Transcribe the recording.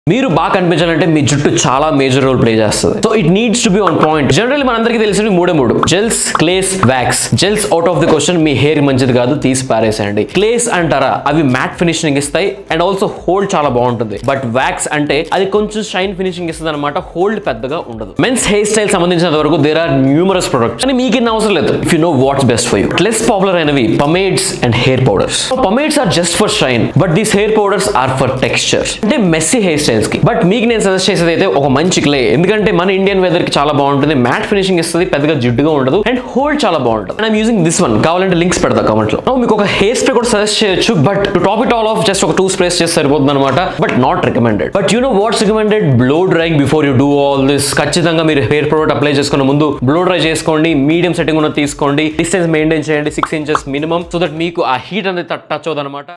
మీరు బాగా కనిపించాలంటే మీ జుట్టు చాలా మేజర్ రోల్ ప్లే చేస్తుంది so it needs to be on point generally మనందరికీ తెలిసినవి మూడే మూడు gels clays wax gels out of the question మీ హెయిర్ మంచిది కాదు తీసి పారేసేయండి క్లేస్ అంటారా అవి మ్యాట్ ఫినిషింగ్ ఇస్తాయి అండ్ ఆల్సో హోల్డ్ చాలా బాగుంటుంది బట్ వ్యాక్స్ అంటే అది కొంచెం షైన్ ఫినిషింగ్ ఇస్తుంది అనమాట హోల్డ్ పెద్దగా ఉండదు మెన్స్ హెయిర్ స్టైల్ సంబంధించినంత వరకు దేర్ ఆర్ న్యూమరస్ ప్రొడక్ట్స్ కానీ మీకు ఇన్ని అవసరం లేదు if you know what's best for you less popular అయినవి pomades and hair powders pomades are just for shine but these hair powders are for texture అంటే messy hair styles కి but మీకు నేను సజెస్ట్ చేసేది అయితే ఒక మంచి క్లే ఎందుకంటే మన ఇండియన్ వెదర్ కి చాలా బాగుంటుంది మ్యాట్ ఫినిషింగ్ ఇస్తుంది పెద్దగా జిడ్డుగా ఉండదు అండ్ హోల్డ్ చాలా బాగుంటుంది అండ్ యూజింగ్ దిస్ వన్ కావాలంటే లింక్స్ పెడతా కామెంట్ లో Now, మీకు ఒక హెయిర్ స్ప్రే కూడా సజెస్ట్ చేయొచ్చు but to top it all off just ఒక టూ స్ప్రేస్ చేస్తే సరిపోతుంది అనమాట but not recommended but you know what's recommended blow drying before you do all this ఖచ్చితంగా మీరు హెయిర్ ప్రోడక్ట్ అప్లై చేసుకున్న ముందు బ్లో డ్రై చేసుకోండి మీడియం సెట్టింగ్ ఉన్న తీసుకోండి డిస్టెన్స్ మెయింటైన్ చేయండి six inches minimum so that మీకు ఆ హీట్ అనేది టచ్ అవుతుంది అనమాట